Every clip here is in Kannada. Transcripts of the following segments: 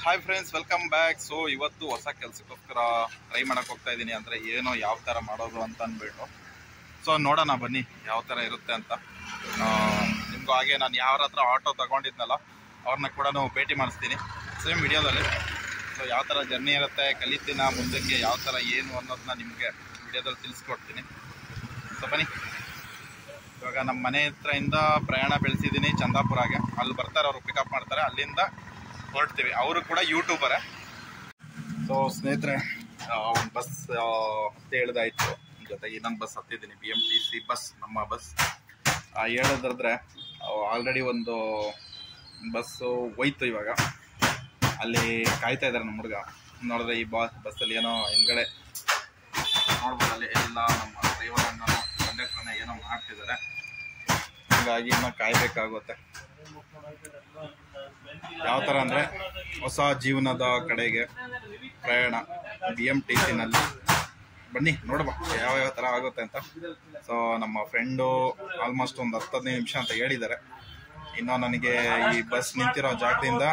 Hi friends welcome back so ಇವತ್ತು ಹೊಸ ಕೆಲಸಕ್ಕೋಸ್ಕರ ಟ್ರೈ ಮಾಡಕ್ ಹೋಗ್ತಾ ಇದ್ದೀನಿ ಅಂದ್ರೆ ಏನೋ ಯಾವ ತರ ಮಾಡೋದು ಅಂತ ಅಂದ್ಬಿಟ್ಟು ಸೊ ನೋಡೋಣ ಬನ್ನಿ ಯಾವ ತರ ಇರುತ್ತೆ ಅಂತ ಆ, ನಿಮ್ಗೂ ಹಾಗೆ ನಾನು ಯಾರ ಹತ್ರ ಆಟೋ ತಗೊಂಡಿದ್ನಲ್ಲ ಅವ್ರನ್ನ ಕೂಡ ಭೇಟಿ ಮಾಡಿಸ್ತೀನಿ ಸೇಮ್ ವಿಡಿಯೋದಲ್ಲಿ ಸೊ ಯಾವ ಥರ ಜರ್ನಿ ಇರುತ್ತೆ ಕಲಿತೀನ ಮುಂದಕ್ಕೆ ಯಾವ ಥರ ಏನು ಅನ್ನೋದನ್ನ ನಿಮಗೆ ವಿಡಿಯೋದಲ್ಲಿ ತಿಳಿಸ್ಕೊಡ್ತೀನಿ ಸೊ ಬನ್ನಿ ಇವಾಗ ನಮ್ಮ ಮನೆ ಹತ್ರದಿಂದ ಪ್ರಯಾಣ ಬೆಳೆಸಿದ್ದೀನಿ ಚಂದಾಪುರಾಗೆ ಅಲ್ಲಿ ಬರ್ತಾರೆ ಅವರು ಪಿಕಪ್ ಮಾಡ್ತಾರೆ ಅಲ್ಲಿಂದ ಹೊರಡ್ತೀವಿ ಅವರು ಕೂಡ ಯೂಟ್ಯೂಬರೇ ಸೊ ಸ್ನೇಹಿತರೆ ಒಂದು ಬಸ್ ಹತ್ತೆ ಹೇಳ್ದಾಯ್ತು ಜೊತೆಗೆ ಇನ್ನೊಂದು ಬಸ್ ಹತ್ತಿದ್ದೀನಿ B M T C bus ನಮ್ಮ ಬಸ್ ಹೇಳಿದ್ರೆ ಆಲ್ರೆಡಿ ಒಂದು ಬಸ್ಸು ಹೋಯ್ತು ಇವಾಗ ಅಲ್ಲಿ ಕಾಯ್ತಾ ಇದ್ದಾರೆ ನಮ್ಮ ಹುಡುಗ ನೋಡಿದ್ರೆ ಈ ಬಾ ಬಸ್ಸಲ್ಲಿ ಏನೋ ಹಿಂದ್ಗಡೆ ನೋಡ್ಬೋದು ಅಲ್ಲಿ ಎಲ್ಲ ನಮ್ಮ ಡ್ರೈವರ್ ಅಣ್ಣ ಕಂಡಕ್ಟರ್ನ ಏನೋ ಮಾಡ್ತಿದ್ದಾರೆ ಹಾಗಾಗಿ ಇನ್ನೂ ಕಾಯ್ಬೇಕಾಗುತ್ತೆ ಯಾವ ಥರ ಅಂದರೆ ಹೊಸ ಜೀವನದ ಕಡೆಗೆ ಪ್ರಯಾಣ ಬಿ ಎಮ್ ಟಿ ಸಿನಲ್ಲಿ ಬನ್ನಿ ನೋಡುವ ಯಾವ ಯಾವ ಥರ ಆಗುತ್ತೆ ಅಂತ ಸೊ ನಮ್ಮ ಫ್ರೆಂಡು ಆಲ್ಮೋಸ್ಟ್ ಒಂದು ಹತ್ತು ಹದಿನೈದು ನಿಮಿಷ ಅಂತ ಹೇಳಿದ್ದಾರೆ ಇನ್ನು ನನಗೆ ಈ ಬಸ್ ನಿಂತಿರೋ ಜಾಗದಿಂದ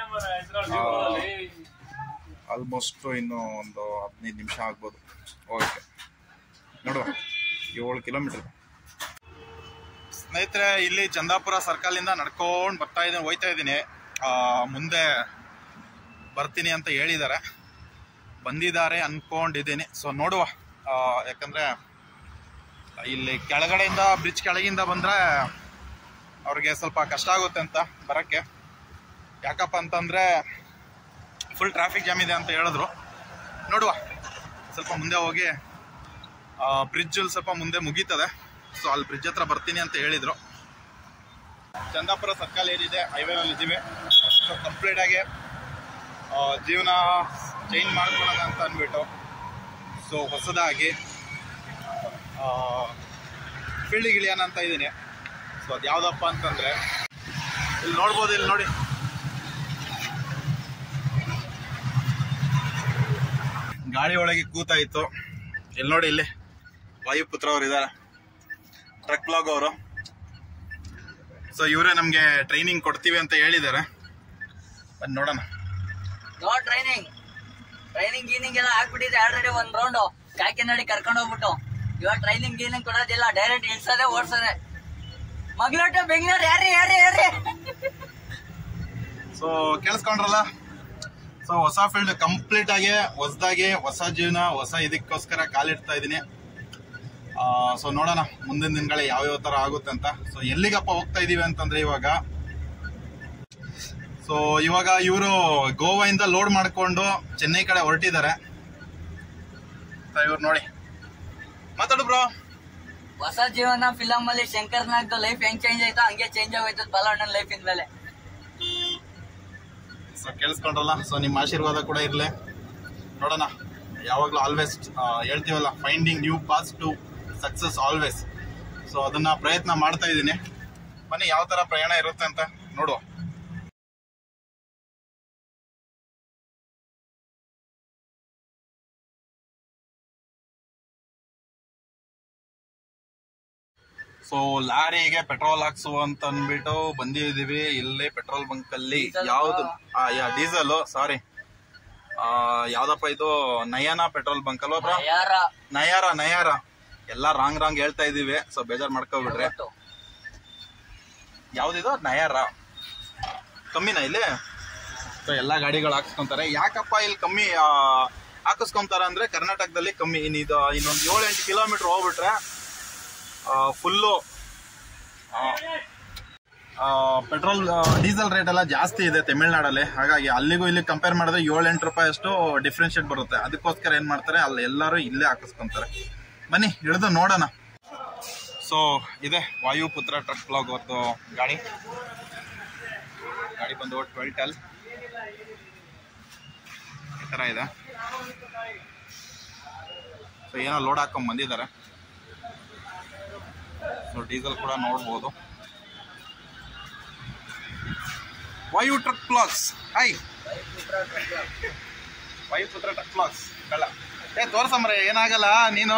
ಆಲ್ಮೋಸ್ಟ್ ಇನ್ನು ಒಂದು ಹದಿನೈದು ನಿಮಿಷ ಆಗ್ಬೋದು ಓಕೆ ನೋಡುವ ಏಳು ಕಿಲೋಮೀಟರ್ ಸ್ನೇಹಿತರೆ ಇಲ್ಲಿ ಚಂದಾಪುರ ಸರ್ಕಲ್ ಇಂದ ನಡ್ಕೊಂಡು ಬರ್ತಾ ಇದ್ದೀನಿ ಹೋಯ್ತಾ ಇದ್ದೀನಿ ಆ, ಮುಂದೆ ಬರ್ತೀನಿ ಅಂತ ಹೇಳಿದ್ದಾರೆ ಬಂದಿದ್ದಾರೆ ಅನ್ಕೊಂಡಿದ್ದೀನಿ ಸೊ ನೋಡುವ ಆ, ಯಾಕಂದ್ರೆ ಇಲ್ಲಿ ಕೆಳಗಡೆಯಿಂದ ಬ್ರಿಡ್ಜ್ ಕೆಳಗಿಂದ ಬಂದ್ರೆ ಅವ್ರಿಗೆ ಸ್ವಲ್ಪ ಕಷ್ಟ ಆಗುತ್ತೆ ಅಂತ ಬರಕ್ಕೆ ಯಾಕಪ್ಪ ಅಂತಂದ್ರೆ ಫುಲ್ ಟ್ರಾಫಿಕ್ ಜಾಮ್ ಇದೆ ಅಂತ ಹೇಳಿದ್ರು ನೋಡುವ ಸ್ವಲ್ಪ ಮುಂದೆ ಹೋಗಿ ಬ್ರಿಡ್ಜ್ ಸ್ವಲ್ಪ ಮುಂದೆ ಮುಗೀತದೆ ಸೊ ಅಲ್ಲಿ ಬ್ರಿಡ್ಜ್ ಹತ್ರ ಬರ್ತೀನಿ ಅಂತ ಹೇಳಿದ್ರು ಚಂದಾಪುರ ಸರ್ಕಲ್ ಏನಿದೆ ಹೈವೇನಲ್ಲಿ ಇದ್ದೀವಿ ಸೊ ಕಂಪ್ಲೀಟ್ ಆಗಿ ಆ, ಜೀವನ ಚೇಂಜ್ ಮಾಡ್ಕೊಳ್ಳೋಣ ಅಂತ ಅಂದ್ಬಿಟ್ಟು ಸೊ ಹೊಸದಾಗಿ ಫೀಲ್ಡಿಗೆ ಇಳಿಯೋಣ ಅಂತ ಇದ್ದೀನಿ ಸೊ ಅದು ಯಾವುದಪ್ಪ ಅಂತಂದ್ರೆ ಇಲ್ಲಿ ನೋಡ್ಬೋದು ಇಲ್ಲಿ ನೋಡಿ ಗಾಡಿ ಒಳಗೆ ಕೂತಾಯಿತು ಇಲ್ಲಿ ನೋಡಿ ಇಲ್ಲಿ ವಾಯುಪುತ್ರ ಅವರು ಇದ್ದಾರೆ ಟ್ರಕ್ ಬ್ಲಾಗ್ ಅವರು ಸೊ ಇವರೇ ನಮಗೆ ಟ್ರೈನಿಂಗ್ ಕೊಡ್ತೀವಿ ಅಂತ ಹೇಳಿದ್ದಾರೆ ಬನ್ನಿ ನೋಡೋಣ ನೋ ಟ್ರೈನಿಂಗ್ ಟ್ರೈನಿಂಗ್ ಗೀನಿಂಗ್ ಎಲ್ಲ ಆಗ್ಬಿಟ್ಟಿದೆ ಆಲ್ರೆಡಿ ಒಂದ್ ರೌಂಡ್ ಕಾಕಿನಾಡಿ ಕರ್ಕೊಂಡು ಹೋಗ್ಬಿಟ್ಟು ಇವಾಗ ಟ್ರೈನಿಂಗ್ ಗೀನಿಂಗ್ ಕೊಡೋದಿಲ್ಲ ಡೈರೆಕ್ಟ್ ಇಳ್ಸೋದೆ ಓಡ್ಸೋದೆ ಮಗ್ಲೋಟ ಬೆಂಗಳೂರು ಯಾರೇ ಯಾರೇ ಯಾರೇ ಸೊ ಕೇಳಿಸ್ಕೊಂಡ್ರಲ್ಲ ಸೊ ಹೊಸ ಫೀಲ್ಡ್ ಕಂಪ್ಲೀಟ್ ಆಗಿ ಹೊಸದಾಗಿ ಹೊಸ ಜೀವನ ಹೊಸ ಇದಕ್ಕೋಸ್ಕರ ಕಾಲಿಡ್ತಾ ಇದ್ದೀನಿ ಸೊ ನೋಡೋಣ ಮುಂದಿನ ದಿನಗಳ ಯಾವ್ಯಾವ ತರ ಆಗುತ್ತೆ ಅಂತ ಸೊ ಎಲ್ಲಿಗಪ್ಪ ಹೋಗ್ತಾ ಇದೀವಿ ಅಂತಂದ್ರೆ ಇವಾಗ ಸೊ ಇವಾಗ ಇವರು ಗೋವಾಯಿಂದ ಲೋಡ್ ಮಾಡ್ಕೊಂಡು ಚೆನ್ನೈ ಕಡೆ ಹೊರಟಿದ್ದಾರೆ ಇವ್ರು ನೋಡಿ ಮಾತಾಡು ಬ್ರೋ ಹೊಸ ಜೀವನ ಫಿಲಮ್ ಅಲ್ಲಿ ಶಂಕರ್ ನಾಗ್ದು ಲೈಫ್ ಹೆಂಗ್ ಚೇಂಜ್ ಆಯ್ತು ಹಂಗೆ ಚೇಂಜ್ ಆಗೋಯ್ತು ಬಲಣ್ಣನ ಲೈಫ್ ಇಂದ್ಮೇಲೆ ಸೊ ಕೇಳಿಸ್ಕೊಂಡ್ರಲ್ಲ ಸೊ ನಿಮ್ಮ ಆಶೀರ್ವಾದ ಕೂಡ ಇರಲಿ ನೋಡೋಣ ಯಾವಾಗಲೂ ಆಲ್ವೇಸ್ ಹೇಳ್ತೀವಲ್ಲ finding new paths to success always so ಅದನ್ನ ಪ್ರಯತ್ನ ಮಾಡ್ತಾ ಇದ್ದೀನಿ ಬನ್ನಿ ಯಾವ ತರ ಪ್ರಯಾಣ ಇರುತ್ತೆ ಅಂತ ನೋಡುವ ಸೊ ಲಾರಿಗೆ ಪೆಟ್ರೋಲ್ ಹಾಕ್ಸುವ ಅಂತ ಅಂದ್ಬಿಟ್ಟು ಬಂದಿದೀವಿ ಇಲ್ಲಿ ಪೆಟ್ರೋಲ್ ಬಂಕ್ ಅಲ್ಲಿ Diesel ಯಾವ್ದು ಡೀಸೆಲ್ ಸಾರಿ ಯಾವ್ದಪ್ಪ ಇದು ನಯನ ಪೆಟ್ರೋಲ್ ಬಂಕ್ ಅಲ್ವಾ ಬ್ರೋ ಯಾರ ನಯಾರ ನಯಾರ ಎಲ್ಲ ರಾಂಗ್ ರಾಂಗ್ ಹೇಳ್ತಾ ಇದೀವಿ ಸೊ ಬೇಜಾರ್ ಮಾಡ್ಕೊಬಿಡ್ರಿ ಗೊತ್ತು. ಯಾವ್ದಿದು ನಯಾರ ಕಮ್ಮಿನಾ ಇಲ್ಲಿ ಸೊ ಎಲ್ಲಾ ಗಾಡಿಗಳು ಹಾಕ್ಸ್ಕೊಂತಾರೆ ಯಾಕಪ್ಪ ಇಲ್ಲಿ ಕಮ್ಮಿ ಆ, ಹಾಕಿಸ್ಕೊಂತಾರ ಅಂದ್ರೆ ಕರ್ನಾಟಕದಲ್ಲಿ ಕಮ್ಮಿ ಇನ್ ಇದು ಇನ್ನೊಂದು ಏಳು ಎಂಟು ಕಿಲೋಮೀಟರ್ ಹೋಗ್ಬಿಟ್ರೆ ಫುಲ್ಲು ಪೆಟ್ರೋಲ್ ಡೀಸೆಲ್ ರೇಟ್ ಎಲ್ಲ ಜಾಸ್ತಿ ಇದೆ ತಮಿಳ್ನಾಡಲ್ಲಿ ಹಾಗಾಗಿ ಅಲ್ಲಿಗೂ ಇಲ್ಲಿ ಕಂಪೇರ್ ಮಾಡಿದ್ರೆ ಏಳು ಎಂಟು ರೂಪಾಯಿ ಅಷ್ಟು ಡಿಫ್ರೆನ್ಶಿಯೇಟ್ ಬರುತ್ತೆ ಅದಕ್ಕೋಸ್ಕರ ಏನ್ ಮಾಡ್ತಾರೆ ಅಲ್ಲಿ ಎಲ್ಲರೂ ಇಲ್ಲೇ ಹಾಕಿಸ್ಕೊಂತಾರೆ ಬನ್ನಿ ಹಿಡಿದು ನೋಡೋಣ ಸೊ ಇದೆ ವಾಯುಪುತ್ರ ಟ್ರಕ್ ಬ್ಲಾಗ್ ಅವ್ರದ್ದು ಗಾಡಿ ಗಾಡಿ ಬಂದು ಟ್ವೆಲ್ ಟೆಲ್ ಈ ಥರ ಇದೆ ಸೊ ಏನೋ ಲೋಡ್ ಹಾಕೊಂಡ್ ಬಂದಿದ್ದಾರೆ ಸೊ ಡೀಸೆಲ್ ಕೂಡ ನೋಡ್ಬೋದು Vayu truck blogs hi Vayuputra truck blogs ಕಳ್ಳ ಏ ತೋರ್ಸಮ್ರೆ ಏನಾಗಲ್ಲ ನೀನು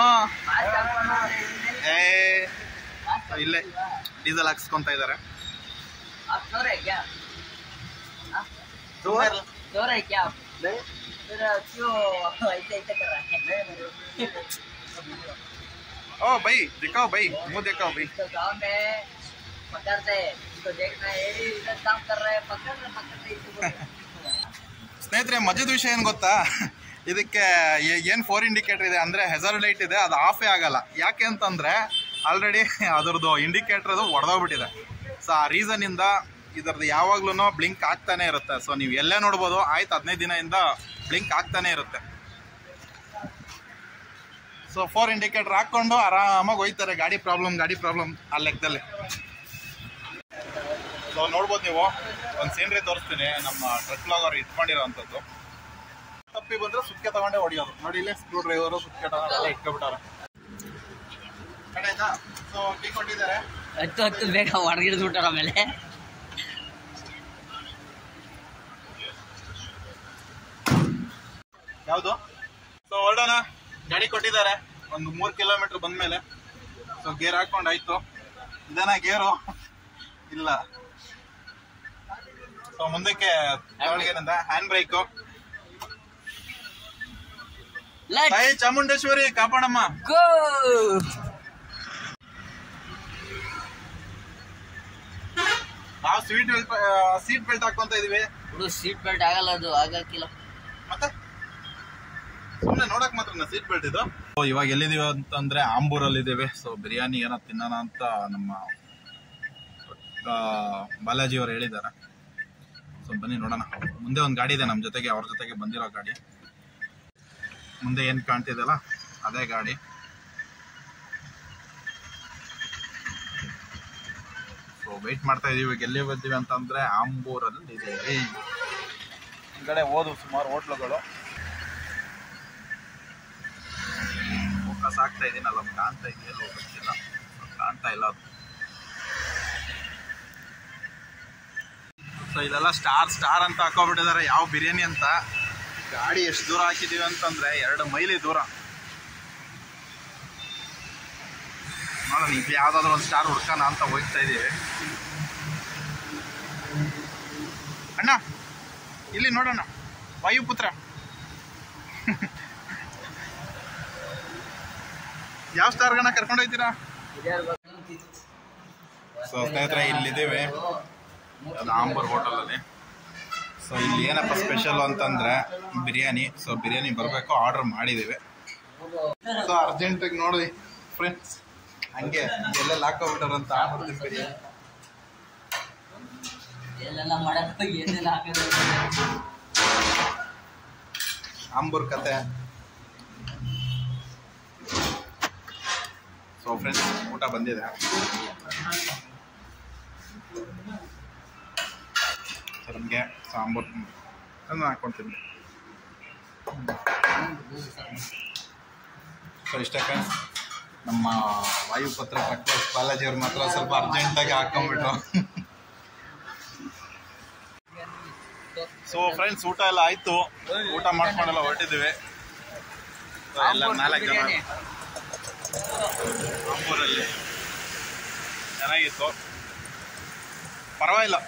ಏ ಇಲ್ಲೇ ಡೀಸೆಲ್ ಹಾಕ್ಸ್ಕೊಂತ ಇದ್ದಾರೆ ಹತ್ನೂರ ಹೇಗೆ? चोर है क्या आप फिर क्यों ऐसे ऐसे कर रहा है ओ भाई दिखाओ भाई मुंह दिखाओ भाई तो गाँव में पकड़ते हैं इसको देखना है ये इधर काम कर रहा है पकड़ रहे पकड़ते इसको बोलते हैं। ಸ್ನೇಹಿತರೆ ಮಜದ ವಿಷಯ ಏನು ಗೊತ್ತಾ ಇದಕ್ಕೆ ಏ- ಏನ್ ಫೋರ್ ಇಂಡಿಕೇಟರ್ ಇದೆ ಅಂದ್ರೆ ಹೆಸರ್ ಲೈಟ್ ಇದೆ ಅದು ಆಫೇ ಆಗಲ್ಲ ಯಾಕೆ ಅಂತಂದ್ರೆ ಆಲ್ರೆಡಿ ಅದರದ್ದು ಇಂಡಿಕೇಟರ್ ಅದು ಒಡೆದೋಗ್ಬಿಟ್ಟಿದೆ ಸೊ ಆ ರೀಸನ್ ಇಂದ ಇದರದ್ದು ಯಾವಾಗ್ಲೂ ಬ್ಲಿಂಕ್ ಆಗ್ತಾನೆ ಇರುತ್ತೆ ಸೊ ನೀವು ಎಲ್ಲೇ ನೋಡ್ಬೋದು ಆಯ್ತು ಹದಿನೈದು ದಿನದಿಂದ ಬ್ಲಿಂಕ್ ಆಗ್ತಾನೆ ಇರುತ್ತೆ ಸೊ ಫೋರ್ ಇಂಡಿಕೇಟರ್ ಹಾಕೊಂಡು ಆರಾಮಾಗಿ ಹೋಯ್ತಾರೆ ಗಾಡಿ ಪ್ರಾಬ್ಲಮ್ ಗಾಡಿ ಪ್ರಾಬ್ಲಮ್ ಆ ಲೆಕ್ಕದಲ್ಲಿ ಸೊ ನೋಡ್ಬೋದು ನೀವು ಒಂದು ಸೀನರಿ ತೋರಿಸ್ತೀನಿ ನಮ್ಮ ಟ್ರಕ್ ಲಾಗ್ ಅವ್ರು ಇಟ್ಕೊಂಡಿರೋಂಥದ್ದು ತಪ್ಪಿ ಬಂದ್ರೆ ಸುಕ್ಕೆ ತಗೊಂಡೆ ಹೊಡಿಯೋದು ನೋಡಿ ಇಲ್ಲಿ ಸ್ಕ್ರೂ ಡ್ರೈವರು ಸುಕ್ಕೆ ತಗೊಂಡೆಲ್ಲ ಇಟ್ಕೊಬಿಟ್ಟಾರೆ ಕಡೆ ಆಯ್ತಾ ಸೊ ಟೀ ಕೊಟ್ಟಿದ್ದಾರೆ ಹತ್ತು ಹತ್ತು ಬೇಗ ಹೊರಗಿಡ್ದ್ಬಿಟ್ಟಾರ ಆಮೇಲೆ ಯಾವುದು ಸೊ ಹೊರಡೋಣ ಗಾಡಿ ಕೊಟ್ಟಿದ್ದಾರೆ ಒಂದು ಮೂರು ಕಿಲೋಮೀಟರ್ ಬಂದ್ಮೇಲೆ ಸೊ ಗೇರ್ ಹಾಕೊಂಡು ಆಯ್ತು ಇದೇನಾ ಗೇರು ಇಲ್ಲ ಸೊ ಮುಂದಕ್ಕೆ ಏನಂದ ಹ್ಯಾಂಡ್ ಬ್ರೇಕು ಲೆಟ್ ತಾಯಿ ಚಾಮುಂಡೇಶ್ವರಿ ಕಾಪಾಡಮ್ಮ ಗೋ ನಾವು ಸೀಟ್ ಬೆಲ್ಟ್ ಸೀಟ್ ಬೆಲ್ಟ್ ಹಾಕೊಂತ ಇದೀವಿ ಬಿಡು ಸೀಟ್ ಬೆಲ್ಟ್ ಆಗಲ್ಲ ಅದು ಆಗಕ್ಕಿಲ್ಲ ಮತ್ತೆ ಸುಮ್ಮನೆ ನೋಡಕ್ ಮಾತ್ರ ಸೀಟ್ ಬೆಲ್ಟ್ ಇದು So, ಇವಾಗ ಎಲ್ಲಿದೀವಿ ಅಂತಂದ್ರೆ ಆಂಬೂರಲ್ಲಿ ಇದ್ದೀವಿ ಸೊ ಬಿರಿಯಾನಿ ಏನೋ ತಿನ್ನೋಣ ಅಂತ ನಮ್ಮ ಆ, ಬಾಲಾಜಿ ಅವ್ರು ಹೇಳಿದ್ದಾರೆ ಸೊ ಬನ್ನಿ ನೋಡೋಣ ಮುಂದೆ ಒಂದು ಗಾಡಿ ಇದೆ ನಮ್ಮ ಜೊತೆಗೆ ಅವ್ರ ಜೊತೆಗೆ ಬಂದಿರೋ ಗಾಡಿ ಮುಂದೆ ಏನ್ ಕಾಣ್ತಿದೆಯಲ್ಲ ಅದೇ ಗಾಡಿ ಸೊ ವೆಯ್ಟ್ ಮಾಡ್ತಾ ಇದೀವಿ ಈಗ ಎಲ್ಲಿ ಬಂದೀವಿ ಅಂತಂದ್ರೆ ಆಂಬೂರಲ್ಲಿ ಇದೀವಿ ಈ ಕಡೆ ಹೋದು ಸುಮಾರು ಹೋಟ್ಲುಗಳು ಫೋಕಸ್ ಆಗ್ತಾ ಇದೀನಲ್ಲ ಅದು ಕಾಣ್ತಾ ಇದೆಯಲ್ಲ ಗೊತ್ತಿಲ್ಲ ಕಾಣ್ತಾ ಇಲ್ಲ ಅದು ಸೊ ಇದೆಲ್ಲ ಸ್ಟಾರ್ ಸ್ಟಾರ್ ಅಂತ ಹಾಕೋಬಿಟ್ಟಿದ್ದಾರೆ ಯಾವ ಬಿರಿಯಾನಿ ಅಂತ ಗಾಡಿ ಎಷ್ಟು ದೂರ ಹಾಕಿದೀವಿ ಅಂತಂದ್ರೆ ಎರಡು ಮೈಲಿ ದೂರ ನೋಡೋಣ ಇಲ್ಲಿ ಯಾವ್ದಾದ್ರು ಒಂದು ಸ್ಟಾರ್ ಹುಡ್ಕೋಣ ಅಂತ ಹೋಗ್ತಾ ಇದೀವಿ ಅಣ್ಣ ಇಲ್ಲಿ ನೋಡೋಣ ವಾಯುಪುತ್ರ ಯಾವ ಸ್ಟಾರ್ಗಣ ಕರ್ಕೊಂಡು ಹೋಗ್ತೀರಾ ಸೊ ಸ್ನೇಹಿತರೆ ಇಲ್ಲಿದ್ದೇವೆ ಅದು ಆಂಬೂರ್ ಹೋಟೆಲ್ ಅಲ್ಲಿ ಸೊ ಇಲ್ಲಿ ಏನಪ್ಪ ಸ್ಪೆಷಲ್ ಅಂತಂದ್ರೆ ಬಿರಿಯಾನಿ ಸೊ ಬಿರಿಯಾನಿ ಬರಬೇಕು ಆರ್ಡರ್ ಮಾಡಿದ್ದೀವಿ ಸೊ ಅರ್ಜೆಂಟಾಗಿ ನೋಡಿ ಫ್ರೆಂಡ್ಸ್ ಹಂಗೆ ಎಲ್ಲೆಲ್ಲ ಹಾಕೋಬಿಟ್ಟಾರಂತ ಆರ್ಡರ್ ಬಿರಿಯಾನಿ ಏನೆಲ್ಲ ಮಾಡಕ್ ಏನೆಲ್ಲ ಹಾಕಿದ್ರು ಆಂಬೂರ್ ಕತೆ ಸೊ ಫ್ರೆಂಡ್ಸ್ ಊಟ ಬಂದಿದೆ ಸೊ ನಮಗೆ ಸಾಂಬಾರ್ ಅದನ್ನ ಹಾಕ್ಕೊಳ್ತೀನಿ ಸೊ ಇಷ್ಟೇ ಫ್ರೆಂಡ್ಸ್ ನಮ್ಮ ವಾಯುಪತ್ರ ಪ್ರಕಾಶ್ ಬಾಲಾಜಿ ಅವ್ರು ಮಾತ್ರ ಸ್ವಲ್ಪ ಅರ್ಜೆಂಟಾಗಿ ಹಾಕೊಂಡ್ಬಿಟ್ರು ಸೊ ಫ್ರೆಂಡ್ಸ್ ಊಟ ಎಲ್ಲ ಆಯ್ತು ಊಟ ಮಾಡ್ಕೊಂಡೆಲ್ಲ ಹೊರಟಿದ್ದೀವಿ So, ಎಲ್ಲ ನಾಲ್ಕು ಜನ ಆಂಬೂರಲ್ಲಿ ಚೆನ್ನಾಗಿತ್ತು ಪರವಾಗಿಲ್ಲ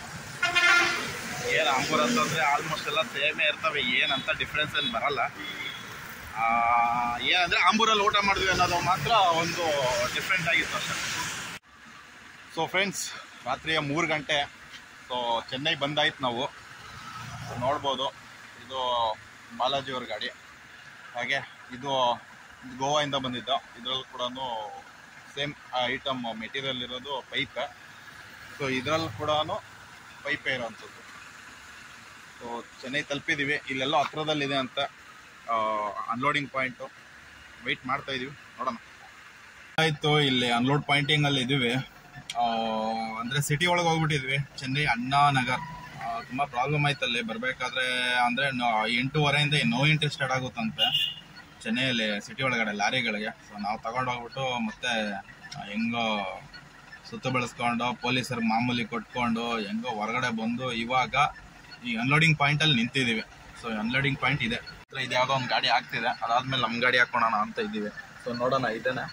ಏನು ಆಂಬೂರ್ ಅಂತಂದ್ರೆ ಆಲ್ಮೋಸ್ಟ್ ಎಲ್ಲ ಸೇಮೇ ಇರ್ತವೆ ಏನಂತ ಡಿಫ್ರೆನ್ಸ್ ಏನು ಬರಲ್ಲ ಆ, ಏನಂದ್ರೆ ಆಂಬೂರಲ್ಲಿ ಊಟ ಮಾಡಿದ್ವಿ ಅನ್ನೋದು ಮಾತ್ರ ಒಂದು ಡಿಫ್ರೆಂಟ್ ಆಗಿತ್ತು ಅಷ್ಟೇ ಸೊ ಫ್ರೆಂಡ್ಸ್ ರಾತ್ರಿಯ ಮೂರು ಗಂಟೆ ಸೊ ಚೆನ್ನೈ ಬಂದಾಯ್ತು ನಾವು ಸೊ ನೋಡ್ಬೋದು ಇದು ಬಾಲಾಜಿ ಅವ್ರ ಗಾಡಿ ಹಾಗೆ ಇದು ಗೋವಾಯಿಂದ ಬಂದಿದ್ದು ಇದರಲ್ಲಿ ಕೂಡ ಸೇಮ್ ಐಟಮ್ ಮೆಟೀರಿಯಲ್ ಇರೋದು ಪೈಪ್ ಸೊ ಇದರಲ್ಲಿ ಕೂಡ ಪೈಪೇ ಇರೋವಂಥದ್ದು ಸೊ ಚೆನ್ನೈ ತಲುಪಿದ್ದೀವಿ ಇಲ್ಲೆಲ್ಲೋ ಹತ್ರದಲ್ಲಿದೆ ಅಂತ ಅನ್ಲೋಡಿಂಗ್ ಪಾಯಿಂಟು ವೆಯ್ಟ್ ಮಾಡ್ತಾ ಇದೀವಿ ನೋಡೋಣ ಆಯಿತು ಇಲ್ಲಿ ಅನ್ಲೋಡ್ ಪಾಯಿಂಟಿಂಗಲ್ಲಿ ಇದ್ದೀವಿ ಆ, ಅಂದ್ರೆ ಸಿಟಿ ಒಳಗೆ ಹೋಗ್ಬಿಟ್ಟಿದ್ವಿ ಚೆನ್ನೈ ಅಣ್ಣಾ ನಗರ್ ಆ, ತುಂಬಾ ಪ್ರಾಬ್ಲಮ್ ಆಯ್ತಲ್ಲಿ ಬರ್ಬೇಕಾದ್ರೆ ಅಂದ್ರೆ ನ- ಎಂಟೂವರೆಯಿಂದ ನೋ ಎಂಟ್ರಿ ಸ್ಟಾರ್ಟ್ ಆಗುತ್ತಂತೆ ಚೆನ್ನೈಯಲ್ಲಿ ಸಿಟಿ ಒಳಗಡೆ ಲಾರಿಗಳಿಗೆ ಸೊ ನಾವು ತಗೊಂಡು ಹೋಗ್ಬಿಟ್ಟು ಮತ್ತೆ ಆ, ಹೆಂಗೋ ಸುತ್ತ ಬೆಳೆಸ್ಕೊಂಡು ಪೊಲೀಸರಿಗೆ ಮಾಮೂಲಿ ಕೊಟ್ಕೊಂಡು ಹೆಂಗೋ ಹೊರಗಡೆ ಬಂದು ಇವಾಗ ಈ ಅನ್ಲೋಡಿಂಗ್ ಪಾಯಿಂಟ್ ಅಲ್ಲಿ ನಿಂತಿದೀವಿ ಸೊ ಅನ್ಲೋಡಿಂಗ್ ಪಾಯಿಂಟ್ ಇದೆ ಹತ್ರ ಇದು ಯಾವುದೋ ಒಂದು ಗಾಡಿ ಆಗ್ತಿದೆ ಅದಾದ್ಮೇಲೆ ನಮ್ಮ ಗಾಡಿ ಹಾಕೋಣ ಅಂತ ಇದ್ದೀವಿ ಸೊ ನೋಡೋಣ ಇದೇನೆ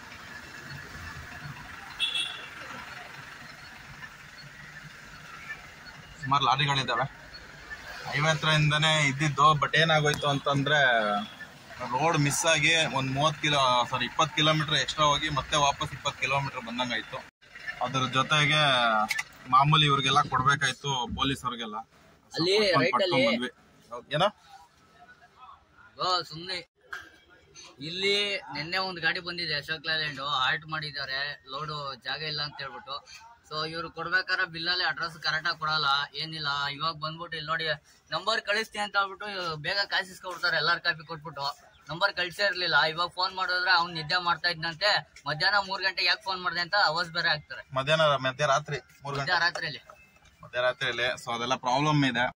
ಸುಮಾರು ಲಾರಿಗಳಿದ್ದಾವೆ ಹೈವೇ ಹತ್ರದಿಂದನೇ ಇದ್ದಿದ್ದು ಬಟ್ ಏನಾಗೋಯ್ತು ಅಂತಂದ್ರೆ ರೋಡ್ ಮಿಸ್ ಆಗಿ ಒಂದ್ ಮೂವತ್ ಕಿಲೋ ಸಾರಿ ಇಪ್ಪತ್ತು ಕಿಲೋಮೀಟರ್ ಎಕ್ಸ್ಟ್ರಾ ಹೋಗಿ ಮತ್ತೆ ವಾಪಸ್ ಇಪ್ಪತ್ತು ಕಿಲೋಮೀಟರ್ ಬಂದಂಗಾಯ್ತು ಅದ್ರ ಜೊತೆಗೆ ಮಾಮೂಲಿ ಇವ್ರಿಗೆಲ್ಲ ಕೊಡ್ಬೇಕಾಯ್ತು ಪೊಲೀಸ್ ಅವ್ರಿಗೆಲ್ಲ ಅಲ್ಲಿ right ಅಲ್ಲಿ- ಏನೋ ಓ ಸುಮ್ನೆ ಇಲ್ಲಿ ನಿನ್ನೆ ಒಂದು ಗಾಡಿ ಬಂದಿದೆ ಅಶೋಕ್ ಲ್ಯಾಂಡ್ ಹಾಲ್ಟ್ ಮಾಡಿದ್ದಾರೆ ಲೋಡು ಜಾಗ ಇಲ್ಲ ಅಂತ ಹೇಳ್ಬಿಟ್ಟು ಸೊ ಇವ್ರು ಕೊಡ್ಬೇಕಾದ್ರೆ ಬಿಲ್ಲಲ್ಲಿ ಅಡ್ರೆಸ್ ಕರೆಕ್ಟ್ ಆಗಿ ಕೊಡಲ್ಲ ಏನಿಲ್ಲ ಇವಾಗ ಬಂದ್ಬಿಟ್ಟು ಇಲ್ಲಿ ನೋಡಿ ನಂಬರ್ ಕಳಿಸ್ತೀನಿ ಅಂತ ಹೇಳ್ಬಿಟ್ಟು ಇವ್ರು ಬೇಗ ಕಾಸಿಸ್ಕೊಬಿಡ್ತಾರೆ ಎಲ್ಲಾರ್ ಕಾಪಿ ಕೊಟ್ಬಿಟ್ಟು ನಂಬರ್ ಕಳ್ಸೇ ಇರ್ಲಿಲ್ಲ ಇವಾಗ ಫೋನ್ ಮಾಡಿದ್ರೆ ಅವ್ನು ನಿದ್ದೆ ಮಾಡ್ತಾ ಇದ್ನಂತೆ ಮಧ್ಯಾಹ್ನ ಮೂರ್ ಗಂಟೆಗೆ ಯಾಕೆ ಫೋನ್ ಮಾಡಿದೆ ಅಂತ ಅವಾಜ್ ಬೇರೆ ಹಾಕ್ತಾರೆ ಮಧ್ಯಾಹ್ನ ಮಧ್ಯರಾತ್ರಿ ಮೂರ್ ಗಂಟೆ ಮಧ್ಯಾಹ್ನ ರಾತ್ರಿಯಲ್ಲಿ ಮಧ್ಯರಾತ್ರಿಯಲ್ಲಿ ಸೊ ಅದೆಲ್ಲ ಪ್ರಾಬ್ಲಮ್ ಇದೆ